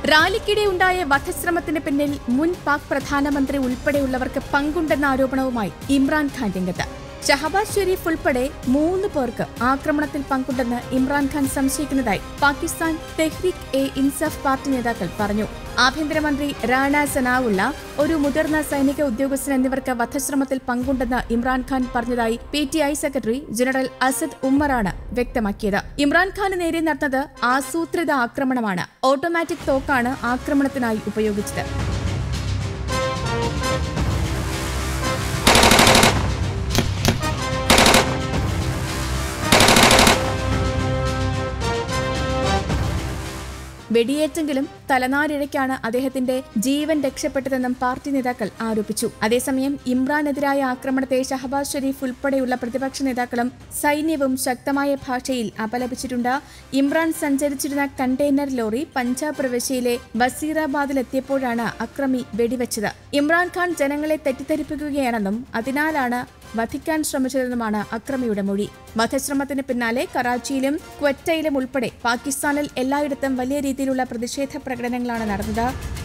റാലിക്കിടെ ഉണ്ടായ വധശ്രമത്തിന് പിന്നിൽ മുൻ പാക് പ്രധാനമന്ത്രി ഉൾപ്പെടെയുള്ളവർക്ക് പങ്കുണ്ടെന്ന ആരോപണവുമായി ഇമ്രാൻഖാൻ രംഗത്ത് ഷഹബാസ് ഷെരീഫ് ഉൾപ്പെടെ മൂന്ന് പേർക്ക് ആക്രമണത്തിൽ പങ്കുണ്ടെന്ന് ഇമ്രാൻഖാൻ സംശയിക്കുന്നതായി പാകിസ്ഥാൻ തെഹ്രിക് എ ഇൻസാഫ് പാർട്ടി നേതാക്കൾ പറഞ്ഞു ആഭ്യന്തരമന്ത്രി റാണ സനാവുള്ള ഒരു മുതിർന്ന സൈനിക ഉദ്യോഗസ്ഥൻ എന്നിവർക്ക് വധശ്രമത്തിൽ പങ്കുണ്ടെന്ന് ഇമ്രാൻഖാൻ പറഞ്ഞതായി P T I secretary general Asad ഉമ്മറാണ് വ്യക്തമാക്കിയത് ഇമ്രാൻഖാന് നേരെ നടന്നത് ആസൂത്രിത ആക്രമണമാണ് ഓട്ടോമാറ്റിക് തോക്കാണ് ആക്രമണത്തിനായി ഉപയോഗിച്ചത് വെടിയേറ്റെങ്കിലും തലനാരിഴയ്ക്കാണ് അദ്ദേഹത്തിന്റെ ജീവൻ രക്ഷപ്പെട്ടതെന്നും പാർട്ടി നേതാക്കൾ ആരോപിച്ചു അതേസമയം ഇമ്രാനെതിരായ ആക്രമണത്തെ ഷഹബാസ് ഷെരീഫ് ഉൾപ്പെടെയുള്ള പ്രതിപക്ഷ നേതാക്കളും സൈന്യവും ശക്തമായ ഭാഷയിൽ അപലപിച്ചിട്ടുണ്ട് ഇമ്രാൻ സഞ്ചരിച്ചിരുന്ന കണ്ടെയ്നർ ലോറി പഞ്ചാബ് പ്രവിശ്യയിലെ ബസീറാബാദിലെത്തിയപ്പോഴാണ് അക്രമി വെടിവെച്ചത് ഇമ്രാൻഖാൻ ജനങ്ങളെ തെറ്റിദ്ധരിപ്പിക്കുകയാണെന്നും അതിനാലാണ് വധിക്കാൻ ശ്രമിച്ചതെന്നുമാണ് അക്രമിയുടെ മൊഴി വധശ്രമത്തിന് പിന്നാലെ കറാച്ചിയിലും ക്വറ്റയിലും ഉൾപ്പെടെ പാകിസ്ഥാനിൽ എല്ലായിടത്തും വലിയ രീതിയിലുള്ള പ്രതിഷേധ പ്രകടനങ്ങളാണ് നടന്നത്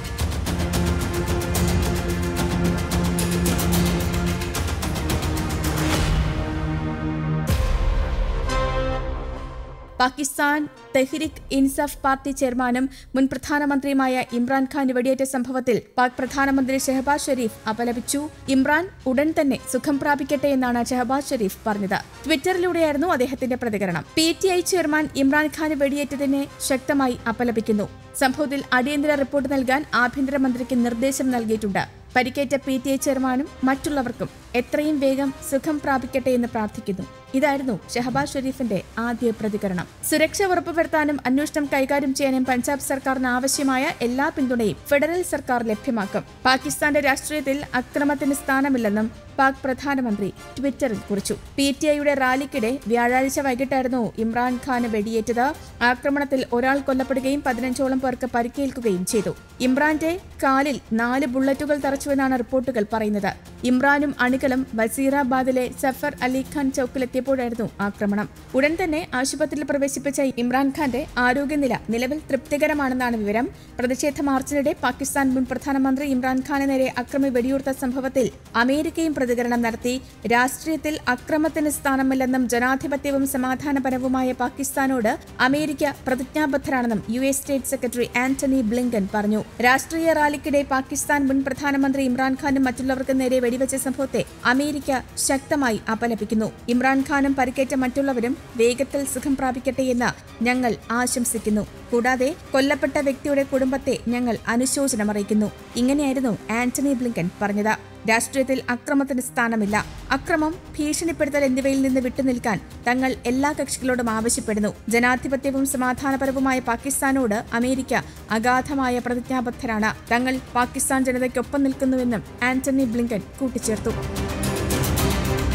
പാകിസ്ഥാൻ തെഹ്രിക് ഇൻസാഫ് പാർട്ടി ചെയർമാനും മുൻ പ്രധാനമന്ത്രിയുമായ ഇമ്രാൻഖാൻ വെടിയേറ്റ സംഭവത്തിൽ പാക് പ്രധാനമന്ത്രി ഷെഹബാസ് ഷെരീഫ് അപലപിച്ചു ഇമ്രാൻ ഉടൻ തന്നെ സുഖം പ്രാപിക്കട്ടെ എന്നാണ് ഷെഹബാസ് ഷെരീഫ് പറഞ്ഞത് ട്വിറ്ററിലൂടെയായിരുന്നു അദ്ദേഹത്തിന്റെ പ്രതികരണം പി ടി ഐ ചെയർമാൻ ഇമ്രാൻഖാന് വെടിയേറ്റതിനെ ശക്തമായി അപലപിക്കുന്നു സംഭവത്തിൽ അടിയന്തര റിപ്പോർട്ട് നൽകാൻ ആഭ്യന്തരമന്ത്രിക്ക് നിർദ്ദേശം നൽകിയിട്ടുണ്ട് പരിക്കേറ്റ പി ടി ഐ ചെയർമാനും മറ്റുള്ളവർക്കും എത്രയും വേഗം സുഖം പ്രാപിക്കട്ടെ എന്ന് പ്രാർത്ഥിക്കുന്നു ഇതായിരുന്നു ഷഹബാസ് ഷെരീഫിന്റെ ആദ്യ പ്രതികരണം സുരക്ഷ ഉറപ്പുവരുത്താനും അന്വേഷണം കൈകാര്യം ചെയ്യാനും പഞ്ചാബ് സർക്കാരിന് ആവശ്യമായ എല്ലാ പിന്തുണയും ഫെഡറൽ സർക്കാർ ലഭ്യമാക്കും പാകിസ്ഥാന്റെ രാഷ്ട്രീയത്തിൽ അക്രമത്തിന് സ്ഥാനമില്ലെന്നും പാക് പ്രധാനമന്ത്രി ട്വിറ്ററിൽ കുറിച്ചു പി ടി ഐയുടെ റാലിക്കിടെ വ്യാഴാഴ്ച വൈകിട്ടായിരുന്നു ഇമ്രാൻഖാന് വെടിയേറ്റത് ആക്രമണത്തിൽ ഒരാൾ കൊല്ലപ്പെടുകയും പതിനഞ്ചോളം പേർക്ക് പരിക്കേൽക്കുകയും ചെയ്തു ഇമ്രാന്റെ കാലിൽ നാല് ബുള്ളറ്റുകൾ തറച്ചുവെന്നാണ് റിപ്പോർട്ടുകൾ പറയുന്നത് ഇമ്രാനും അണികളും വസീറാബാദിലെ സഫർ അലിഖാൻ ചൌക്കിലെത്തിയപ്പോഴായിരുന്നു ആക്രമണം ഉടൻ തന്നെ ആശുപത്രിയിൽ പ്രവേശിപ്പിച്ച ഇമ്രാൻഖാന്റെ ആരോഗ്യനില നിലവിൽ തൃപ്തികരമാണെന്നാണ് വിവരം പ്രതിഷേധ മാർച്ചിനിടെ പാകിസ്ഥാൻ മുൻ പ്രധാനമന്ത്രി ഇമ്രാൻഖാന് നേരെ അക്രമി വെടിയുർത്ത സംഭവത്തിൽ അമേരിക്കയും പ്രതികരണം നടത്തി രാഷ്ട്രീയത്തിൽ അക്രമത്തിന് സ്ഥാനമില്ലെന്നും ജനാധിപത്യവും സമാധാനപരവുമായ പാകിസ്ഥാനോട് അമേരിക്ക പ്രതിജ്ഞാബദ്ധരാണെന്നും U S state secretary Antony Blinken പറഞ്ഞു രാഷ്ട്രീയ റാലിക്കിടെ പാകിസ്ഥാൻ മുൻ പ്രധാനമന്ത്രി ഇമ്രാൻഖാനും മറ്റുള്ളവർക്കും നേരെ വെടിവെച്ച സംഭവത്തെ അമേരിക്ക ശക്തമായി അപലപിക്കുന്നു ഇമ്രാൻഖാനും പരിക്കേറ്റ മറ്റുള്ളവരും വേഗത്തിൽ സുഖം പ്രാപിക്കട്ടെ എന്ന് ഞങ്ങൾ ആശംസിക്കുന്നു കൂടാതെ കൊല്ലപ്പെട്ട വ്യക്തിയുടെ കുടുംബത്തെ ഞങ്ങൾ അനുശോചനം അറിയിക്കുന്നു ഇങ്ങനെയായിരുന്നു ആന്റണി ബ്ലിങ്കൻ പറഞ്ഞത് രാഷ്ട്രീയത്തിൽ അക്രമത്തിന് സ്ഥാനമില്ല അക്രമം ഭീഷണിപ്പെടുത്തൽ എന്നിവയിൽ നിന്ന് വിട്ടുനിൽക്കാൻ തങ്ങൾ എല്ലാ കക്ഷികളോടും ആവശ്യപ്പെടുന്നു ജനാധിപത്യവും സമാധാനപരവുമായ പാകിസ്ഥാനോട് അമേരിക്ക അഗാധമായ പ്രതിജ്ഞാബദ്ധരാണ് തങ്ങൾ പാകിസ്ഥാൻ ജനതയ്ക്കൊപ്പം നിൽക്കുന്നുവെന്നും ആന്റണി ബ്ലിങ്കൻ കൂട്ടിച്ചേർത്തു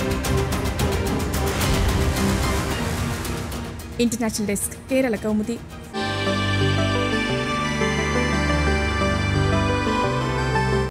ഇന്റർനാഷണൽ ഡെസ്ക് കേരള കൗമുദി